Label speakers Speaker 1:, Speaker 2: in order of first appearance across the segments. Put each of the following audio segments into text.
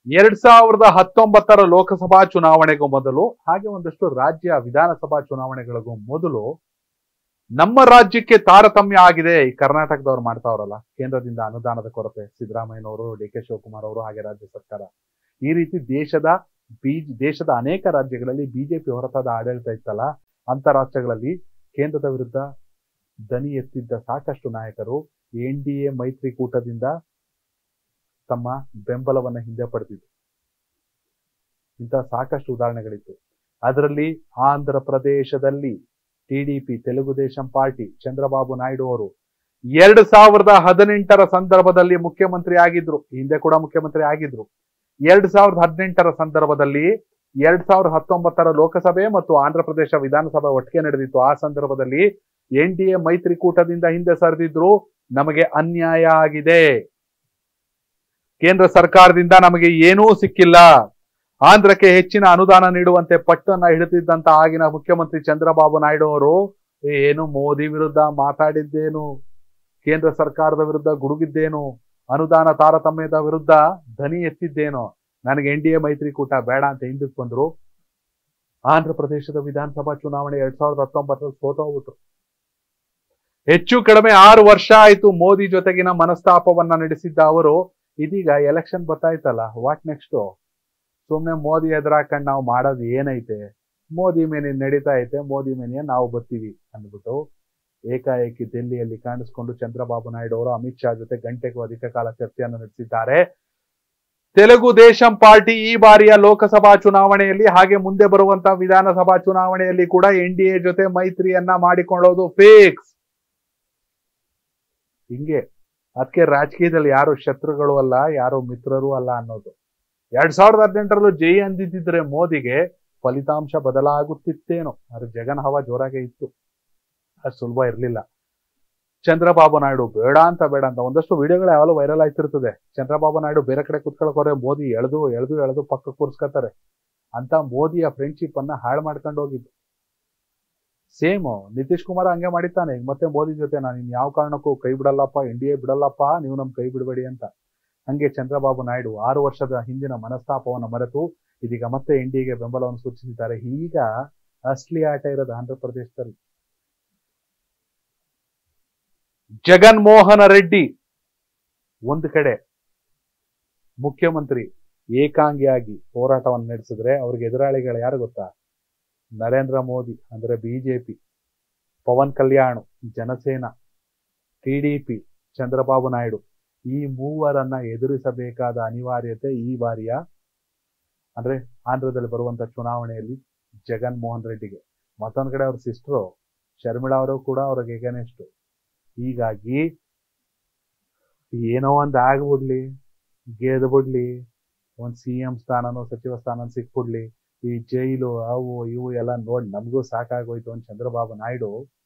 Speaker 1: ಎರಡ್ ಸಾವಿರದ ಹತ್ತೊಂಬತ್ತರ ಲೋಕಸಭಾ ಚುನಾವಣೆಗೂ ಮೊದಲು ಹಾಗೆ ಒಂದಷ್ಟು ರಾಜ್ಯ ವಿಧಾನಸಭಾ ಚುನಾವಣೆಗಳಿಗೂ ಮೊದಲು ನಮ್ಮ ರಾಜ್ಯಕ್ಕೆ ತಾರತಮ್ಯ ಆಗಿದೆ ಈ ಕರ್ನಾಟಕದವ್ರು ಮಾಡ್ತಾವ್ರಲ್ಲ ಕೇಂದ್ರದಿಂದ ಅನುದಾನದ ಕೊರತೆ ಸಿದ್ದರಾಮಯ್ಯನವರು ಡಿ ಕೆ ಶಿವಕುಮಾರ್ ಅವರು ಹಾಗೆ ರಾಜ್ಯ ಸರ್ಕಾರ ಈ ರೀತಿ ದೇಶದ ಬೀಜ ದೇಶದ ಅನೇಕ ರಾಜ್ಯಗಳಲ್ಲಿ ಬಿಜೆಪಿ ಹೊರತಾದ ಆಡಳಿತ ಇತ್ತಲ್ಲ ಅಂತ ರಾಷ್ಟ್ರಗಳಲ್ಲಿ ಕೇಂದ್ರದ ವಿರುದ್ಧ ದನಿ ಎತ್ತಿದ್ದ ಸಾಕಷ್ಟು ನಾಯಕರು ಎನ್ ಡಿ ಎ ಮೈತ್ರಿಕೂಟದಿಂದ ತಮ್ಮ ಬೆಂಬಲವನ್ನ ಹಿಂದೆ ಪಡೆದಿದ್ರು ಇಂತಹ ಸಾಕಷ್ಟು ಉದಾಹರಣೆಗಳಿತ್ತು ಅದರಲ್ಲಿ ಆಂಧ್ರ ಪ್ರದೇಶದಲ್ಲಿ ಟಿಡಿಪಿ ತೆಲುಗು ದೇಶಂ ಪಾರ್ಟಿ ಚಂದ್ರಬಾಬು ನಾಯ್ಡು ಅವರು ಎರಡು ಸಾವಿರದ ಹದಿನೆಂಟರ ಸಂದರ್ಭದಲ್ಲಿ ಮುಖ್ಯಮಂತ್ರಿ ಆಗಿದ್ರು ಹಿಂದೆ ಕೂಡ ಮುಖ್ಯಮಂತ್ರಿ ಆಗಿದ್ರು ಎರಡ್ ಸಾವಿರದ ಹದಿನೆಂಟರ ಸಂದರ್ಭದಲ್ಲಿ ಎರಡ್ ಸಾವಿರದ ಹತ್ತೊಂಬತ್ತರ ಲೋಕಸಭೆ ಮತ್ತು ಆಂಧ್ರ ಪ್ರದೇಶ ವಿಧಾನಸಭೆ ಒಟ್ಟಿಗೆ ನಡೆದಿತ್ತು ಆ ಸಂದರ್ಭದಲ್ಲಿ ಎನ್ ಡಿ ಎ ಮೈತ್ರಿಕೂಟದಿಂದ ಹಿಂದೆ ಸರಿದಿದ್ರು ನಮಗೆ ಅನ್ಯಾಯ ಆಗಿದೆ ಕೇಂದ್ರ ಸರ್ಕಾರದಿಂದ ನಮಗೆ ಏನೂ ಸಿಕ್ಕಿಲ್ಲ ಆಂಧ್ರಕ್ಕೆ ಹೆಚ್ಚಿನ ಅನುದಾನ ನೀಡುವಂತೆ ಪಟ್ಟನ್ನ ಹಿಡಿದಿದ್ದಂತ ಆಗಿನ ಮುಖ್ಯಮಂತ್ರಿ ಚಂದ್ರಬಾಬು ನಾಯ್ಡು ಅವರು ಏನು ಮೋದಿ ವಿರುದ್ಧ ಮಾತಾಡಿದ್ದೇನು ಕೇಂದ್ರ ಸರ್ಕಾರದ ವಿರುದ್ಧ ಗುಡುಗಿದ್ದೇನು ಅನುದಾನ ತಾರತಮ್ಯದ ವಿರುದ್ಧ ಧ್ವನಿ ಎತ್ತಿದ್ದೇನೋ ನನಗೆ ಎನ್ ಡಿ ಎ ಮೈತ್ರಿಕೂಟ ಬೇಡ ಅಂತ ಹಿಂದಕ್ಕೆ ಬಂದ್ರು ಆಂಧ್ರ ಪ್ರದೇಶದ ವಿಧಾನಸಭಾ ಚುನಾವಣೆ ಎರಡ್ ಸಾವಿರದ ಹತ್ತೊಂಬತ್ತರಲ್ಲಿ ಸೋತೋಗ್ಬಿಟ್ರು ಹೆಚ್ಚು ಕಡಿಮೆ ಆರು ವರ್ಷ ಆಯ್ತು ಮೋದಿ ಜೊತೆಗಿನ ಮನಸ್ತಾಪವನ್ನ ನಡೆಸಿದ್ದ ಅವರು ಇದೀಗ ಎಲೆಕ್ಷನ್ ಬರ್ತಾಯ್ತಲ್ಲ ವಾಟ್ ನೆಕ್ಸ್ಟ್ ಸುಮ್ನೆ ಮೋದಿ ಎದುರಾಕಂಡ್ ನಾವು ಮಾಡೋದು ಏನೈತೆ ಮೋದಿ ಮೇನೆ ನಡೀತಾ ಐತೆ ಮೋದಿ ಮೇನೆ ನಾವು ಬರ್ತೀವಿ ಅಂದ್ಬಿಟ್ಟು ಏಕಾಏಕಿ ದೆಹಲಿಯಲ್ಲಿ ಕಾಣಿಸ್ಕೊಂಡು ಚಂದ್ರಬಾಬು ನಾಯ್ಡು ಅವರು ಅಮಿತ್ ಶಾ ಜೊತೆ ಗಂಟೆಗೂ ಅಧಿಕ ಕಾಲ ಚರ್ಚೆಯನ್ನು ನಡೆಸಿದ್ದಾರೆ ತೆಲುಗು ದೇಶಂ ಪಾರ್ಟಿ ಈ ಬಾರಿಯ ಲೋಕಸಭಾ ಚುನಾವಣೆಯಲ್ಲಿ ಹಾಗೆ ಮುಂದೆ ಬರುವಂತಹ ವಿಧಾನಸಭಾ ಚುನಾವಣೆಯಲ್ಲಿ ಕೂಡ ಎನ್ ಡಿ ಎ ಜೊತೆ ಮೈತ್ರಿಯನ್ನ ಮಾಡಿಕೊಳ್ಳೋದು ಫಿಕ್ಸ್ ಹಿಂಗೆ ಅದಕ್ಕೆ ರಾಜಕೀಯದಲ್ಲಿ ಯಾರು ಶತ್ರುಗಳು ಅಲ್ಲ ಯಾರು ಮಿತ್ರರು ಅಲ್ಲ ಅನ್ನೋದು ಎರಡ್ ಸಾವಿರದ ಹದಿನೆಂಟರಲ್ಲೂ ಜೈ ಅಂದಿದ್ದಿದ್ರೆ ಮೋದಿಗೆ ಫಲಿತಾಂಶ ಬದಲಾಗುತ್ತಿತ್ತೇನೋ ಆದ್ರೆ ಜಗನ್ ಹವಾ ಜೋರಾಗೆ ಇತ್ತು ಅಷ್ಟು ಸುಲಭ ಇರಲಿಲ್ಲ ಚಂದ್ರಬಾಬು ನಾಯ್ಡು ಬೇಡ ಅಂತ ಬೇಡ ಅಂತ ಒಂದಷ್ಟು ವಿಡಿಯೋಗಳು ಯಾವಾಗಲೂ ವೈರಲ್ ಆಯ್ತಿರ್ತದೆ ಚಂದ್ರಬಾಬು ನಾಯ್ಡು ಬೇರೆ ಕಡೆ ಕುತ್ಕೊಳಕ್ ಹೋದ್ರೆ ಮೋದಿ ಎಳೆದು ಎಳೆದು ಎಳೆದು ಪಕ್ಕ ಕೂರ್ಸ್ಕೊತಾರೆ ಅಂತ ಮೋದಿಯ ಫ್ರೆಂಡ್ಶಿಪ್ ಅನ್ನ ಹಾಳು ಮಾಡ್ಕೊಂಡು ಹೋಗಿದ್ದು ಸೇಮ್ ನಿತೀಶ್ ಕುಮಾರ್ ಹಂಗೆ ಮಾಡಿದ್ದಾನೆ ಈಗ ಮತ್ತೆ ಮೋದಿ ಜೊತೆ ನಾನು ಇನ್ ಯಾವ ಕಾರಣಕ್ಕೂ ಕೈ ಬಿಡಲ್ಲಪ್ಪ ಎನ್ ಡಿ ಎ ಬಿಡಲ್ಲಪ್ಪ ನೀವು ನಮ್ ಕೈ ಬಿಡಬೇಡಿ ಅಂತ ಹಂಗೆ ಚಂದ್ರಬಾಬು ನಾಯ್ಡು ಆರು ವರ್ಷದ ಹಿಂದಿನ ಮನಸ್ತಾಪವನ್ನು ಮರೆತು ಇದೀಗ ಮತ್ತೆ ಎನ್ ಡಿ ಎಗೆ ಬೆಂಬಲವನ್ನು ಸೂಚಿಸಿದ್ದಾರೆ ಈಗ ಅಸ್ಲಿ ಆಟ ಇರೋದು ಆಂಧ್ರ ಪ್ರದೇಶದಲ್ಲಿ ಜಗನ್ಮೋಹನ ರೆಡ್ಡಿ ಒಂದು ಕಡೆ ಮುಖ್ಯಮಂತ್ರಿ ಏಕಾಂಗಿಯಾಗಿ ಹೋರಾಟವನ್ನು ನಡೆಸಿದ್ರೆ ಅವ್ರಿಗೆ ಎದುರಾಳಿಗಳು ಯಾರು ಗೊತ್ತಾ ನರೇಂದ್ರ ಮೋದಿ ಅಂದ್ರೆ ಬಿಜೆಪಿ ಪವನ್ ಕಲ್ಯಾಣ್ ಜನಸೇನಾ ಟಿಡಿಪಿ ಚಂದ್ರಬಾಬು ನಾಯ್ಡು ಈ ಮೂವರನ್ನ ಎದುರಿಸಬೇಕಾದ ಅನಿವಾರ್ಯತೆ ಈ ಬಾರಿಯ ಅಂದ್ರೆ ಆಂಧ್ರದಲ್ಲಿ ಬರುವಂತ ಚುನಾವಣೆಯಲ್ಲಿ ಜಗನ್ ಮೋಹನ್ ರೆಡ್ಡಿಗೆ ಮತ್ತೊಂದ್ ಕಡೆ ಅವ್ರ ಸಿಸ್ಟರು ಶರ್ಮಿಳಾ ಅವರು ಕೂಡ ಅವ್ರಿಗೆ ಎಗನೆಸ್ಟ್ ಹೀಗಾಗಿ ಏನೋ ಒಂದ್ ಆಗ್ಬಿಡ್ಲಿ ಗೆದ್ದು ಬಿಡ್ಲಿ ಒಂದ್ ಸಿ ಎಂ ಸ್ಥಾನನೋ ಸಚಿವ ಸ್ಥಾನ ಸಿಕ್ಬಿಡ್ಲಿ ಈ ಜೈಲು ಅವು ಇವು ಎಲ್ಲ ನೋಡಿ ನಮಗೂ ಸಾಕಾಗೋಯ್ತು ಅಂತ ಚಂದ್ರಬಾಬು ನಾಯ್ಡು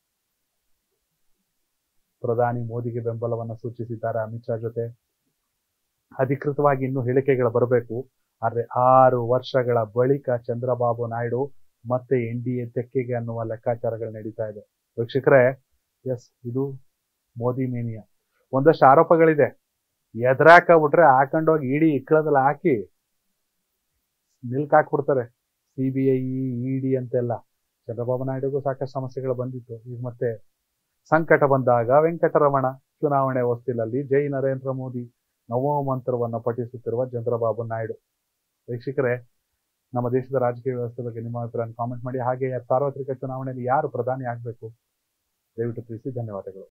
Speaker 1: ಪ್ರಧಾನಿ ಮೋದಿಗೆ ಬೆಂಬಲವನ್ನ ಸೂಚಿಸಿದ್ದಾರೆ ಅಮಿತ್ ಶಾ ಜೊತೆ ಅಧಿಕೃತವಾಗಿ ಇನ್ನೂ ಹೇಳಿಕೆಗಳು ಬರಬೇಕು ಆದ್ರೆ ಆರು ವರ್ಷಗಳ ಬಳಿಕ ಚಂದ್ರಬಾಬು ನಾಯ್ಡು ಮತ್ತೆ ಎನ್ ಡಿ ಎ ತೆಕ್ಕೆಗೆ ಅನ್ನುವ ಲೆಕ್ಕಾಚಾರಗಳು ನಡೀತಾ ಇದೆ ವೀಕ್ಷಕರೇ ಎಸ್ ಇದು ಮೋದಿ ಮೇನಿಯಾ ಒಂದಷ್ಟು ಆರೋಪಗಳಿದೆ ಎದುರಾಕಬಿಟ್ರೆ ಹಾಕೊಂಡೋಗಿ ಇಡೀ ಇಕ್ಕಳದಲ್ಲಿ ಹಾಕಿ ನಿಲ್ಕ್ ಹಾಕ್ಬಿಡ್ತಾರೆ ಸಿ ಬಿ ಐ ಇಡಿ ಅಂತೆಲ್ಲ ಚಂದ್ರಬಾಬು ನಾಯ್ಡುಗೂ ಸಾಕಷ್ಟು ಸಮಸ್ಯೆಗಳು ಬಂದಿತ್ತು ಈಗ ಮತ್ತೆ ಸಂಕಟ ಬಂದಾಗ ವೆಂಕಟರಮಣ ಚುನಾವಣೆ ಹೊಸ್ತಿಲಲ್ಲಿ ಜೈ ನರೇಂದ್ರ ಮೋದಿ ನವೋ ಮಂತ್ರವನ್ನು ಪಠಿಸುತ್ತಿರುವ ಚಂದ್ರಬಾಬು ನಾಯ್ಡು ವೀಕ್ಷಕರೇ ನಮ್ಮ ದೇಶದ ರಾಜಕೀಯ ವ್ಯವಸ್ಥೆ ಬಗ್ಗೆ ನಿಮ್ಮ ಅಭಿಪ್ರಾಯ ಕಾಮೆಂಟ್ ಮಾಡಿ ಹಾಗೆ ಸಾರ್ವತ್ರಿಕ ಚುನಾವಣೆಯಲ್ಲಿ ಯಾರು ಪ್ರಧಾನಿ ಆಗಬೇಕು ದಯವಿಟ್ಟು ತಿಳಿಸಿ ಧನ್ಯವಾದಗಳು